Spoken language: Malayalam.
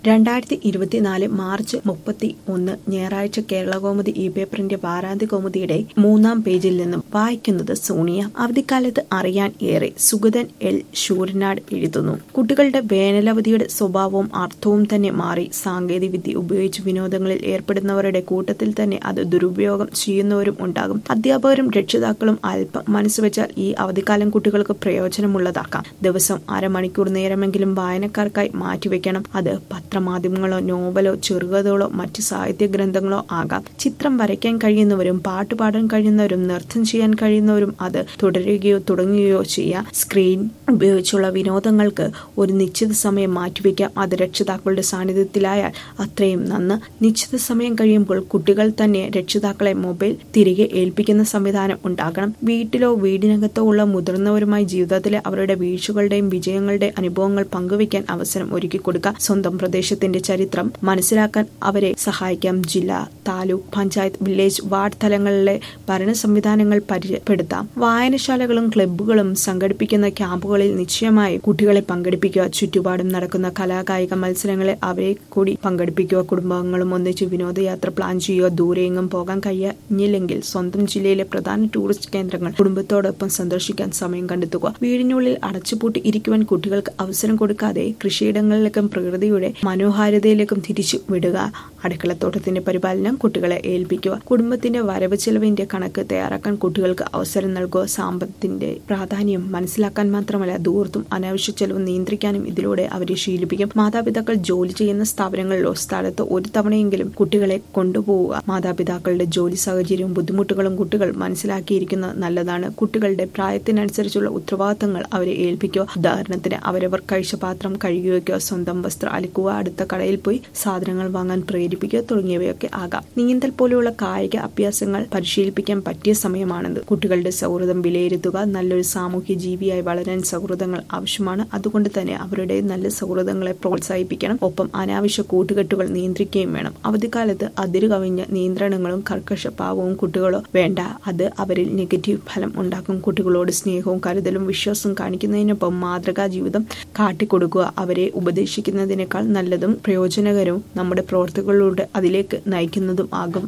രണ്ടായിരത്തി ഇരുപത്തിനാല് മാർച്ച് മുപ്പത്തി ഒന്ന് ഞായറാഴ്ച കേരളകൗമുദി ഇ പേപ്പറിന്റെ വാരാന്ത്യ കൗമുദിയുടെ മൂന്നാം പേജിൽ നിന്നും വായിക്കുന്നത് സോണിയ അവധിക്കാലത്ത് അറിയാൻ ഏറെ സുഗതൻ എൽ ശൂരനാട് എഴുതുന്നു കുട്ടികളുടെ വേനലവധിയുടെ സ്വഭാവവും അർത്ഥവും തന്നെ മാറി സാങ്കേതികവിദ്യ ഉപയോഗിച്ച് വിനോദങ്ങളിൽ ഏർപ്പെടുന്നവരുടെ കൂട്ടത്തിൽ തന്നെ അത് ദുരുപയോഗം ചെയ്യുന്നവരും ഉണ്ടാകും അധ്യാപകരും രക്ഷിതാക്കളും അല്പം മനസ്സുവെച്ചാൽ ഈ അവധിക്കാലം കുട്ടികൾക്ക് പ്രയോജനമുള്ളതാക്കാം ദിവസം അരമണിക്കൂർ നേരമെങ്കിലും വായനക്കാർക്കായി മാറ്റിവെക്കണം അത് പത്രമാധ്യമങ്ങളോ നോവലോ ചെറുകഥകളോ മറ്റ് സാഹിത്യ ഗ്രന്ഥങ്ങളോ ആകാം ചിത്രം വരയ്ക്കാൻ കഴിയുന്നവരും പാട്ട് പാടാൻ കഴിയുന്നവരും നൃത്തം ചെയ്യാൻ കഴിയുന്നവരും അത് തുടരുകയോ തുടങ്ങുകയോ ചെയ്യാം സ്ക്രീൻ ഉപയോഗിച്ചുള്ള വിനോദങ്ങൾക്ക് ഒരു നിശ്ചിത സമയം മാറ്റിവെക്കാം അത് രക്ഷിതാക്കളുടെ സാന്നിധ്യത്തിലായാൽ അത്രയും നന്ന് നിശ്ചിത സമയം കഴിയുമ്പോൾ കുട്ടികൾ തന്നെ രക്ഷിതാക്കളെ മൊബൈൽ തിരികെ ഏൽപ്പിക്കുന്ന സംവിധാനം ഉണ്ടാകണം വീട്ടിലോ വീടിനകത്തോ ഉള്ള മുതിർന്നവരുമായി ജീവിതത്തിലെ അവരുടെ വീഴ്ചകളുടെയും വിജയങ്ങളുടെയും അനുഭവങ്ങൾ പങ്കുവയ്ക്കാൻ അവസരം ഒരുക്കി കൊടുക്കുക സ്വന്തം പ്രദേശത്തിന്റെ ചരിത്രം മനസ്സിലാക്കാൻ അവരെ സഹായിക്കാം ജില്ല താലൂക്ക് പഞ്ചായത്ത് വില്ലേജ് വാർഡ് തലങ്ങളിലെ ഭരണ സംവിധാനങ്ങൾ പരിചയപ്പെടുത്താം വായനശാലകളും ക്ലബ്ബുകളും സംഘടിപ്പിക്കുന്ന ക്യാമ്പുകളിൽ നിശ്ചയമായി കുട്ടികളെ പങ്കെടുപ്പിക്കുക ചുറ്റുപാടും നടക്കുന്ന കലാകായിക മത്സരങ്ങളെ അവരെ കൂടി പങ്കെടുപ്പിക്കുക കുടുംബാംഗങ്ങളും ഒന്നിച്ച് വിനോദയാത്ര പ്ലാൻ ചെയ്യുക ദൂരെയെങ്ങും പോകാൻ കഴിഞ്ഞില്ലെങ്കിൽ സ്വന്തം ജില്ലയിലെ പ്രധാന ടൂറിസ്റ്റ് കേന്ദ്രങ്ങൾ കുടുംബത്തോടൊപ്പം സന്ദർശിക്കാൻ സമയം കണ്ടെത്തുക വീടിനുള്ളിൽ അടച്ചുപൂട്ടി ഇരിക്കുവാൻ കുട്ടികൾക്ക് അവസരം കൊടുക്കാതെ കൃഷിയിടങ്ങളിലേക്കും പ്രകൃതിയുടെ മനോഹാരിതയിലേക്കും തിരിച്ചു വിടുക അടുക്കളത്തോട്ടത്തിന്റെ പരിപാലനം കുട്ടികളെ ഏൽപ്പിക്കുക കുടുംബത്തിന്റെ വരവ് ചെലവിന്റെ കണക്ക് തയ്യാറാക്കാൻ കുട്ടികൾക്ക് അവസരം നൽകുക സാമ്പത്തിന്റെ പ്രാധാന്യം മനസ്സിലാക്കാൻ മാത്രമല്ല ദൂർത്തും അനാവശ്യ ചെലവ് നിയന്ത്രിക്കാനും ഇതിലൂടെ അവരെ ശീലിപ്പിക്കും മാതാപിതാക്കൾ ജോലി ചെയ്യുന്ന സ്ഥാപനങ്ങളിലോ സ്ഥലത്തോ ഒരു തവണയെങ്കിലും കുട്ടികളെ കൊണ്ടുപോവുക മാതാപിതാക്കളുടെ ജോലി സാഹചര്യവും ബുദ്ധിമുട്ടുകളും കുട്ടികൾ മനസ്സിലാക്കിയിരിക്കുന്നത് നല്ലതാണ് കുട്ടികളുടെ പ്രായത്തിനനുസരിച്ചുള്ള ഉത്തരവാദിത്തങ്ങൾ അവരെ ഏൽപ്പിക്കുക ഉദാഹരണത്തിന് അവരവർ കഴിച്ച പാത്രം കഴുകിവെക്കുക സ്വന്തം വസ്ത്രം അലക്കുക അടുത്ത കടയിൽ പോയി സാധനങ്ങൾ വാങ്ങാൻ പ്രേരിപ്പിക്കുക തുടങ്ങിയവയൊക്കെ ആകാം നീന്തൽ പോലെയുള്ള കായിക അഭ്യാസങ്ങൾ പരിശീലിപ്പിക്കാൻ പറ്റിയ സമയമാണിത് കുട്ടികളുടെ സൗഹൃദം വിലയിരുത്തുക നല്ലൊരു സാമൂഹ്യ ജീവിയായി വളരാൻ സൗഹൃദങ്ങൾ ആവശ്യമാണ് അതുകൊണ്ട് തന്നെ അവരുടെ നല്ല സൗഹൃദങ്ങളെ പ്രോത്സാഹിപ്പിക്കണം ഒപ്പം അനാവശ്യ കൂട്ടുകെട്ടുകൾ നിയന്ത്രിക്കുകയും വേണം അവധിക്കാലത്ത് അതിരു കവിഞ്ഞ നിയന്ത്രണങ്ങളും കർക്കശ പാവവും കുട്ടികളോ വേണ്ട അത് അവരിൽ നെഗറ്റീവ് ഫലം ഉണ്ടാക്കും കുട്ടികളോട് സ്നേഹവും കരുതലും വിശ്വാസവും കാണിക്കുന്നതിനൊപ്പം മാതൃകാ ജീവിതം കാട്ടിക്കൊടുക്കുക അവരെ ഉപദേശിക്കുന്നതിനേക്കാൾ നല്ലതും പ്രയോജനകരവും നമ്മുടെ പ്രവർത്തികളിലൂടെ അതിലേക്ക് നയിക്കുന്നതും ആകും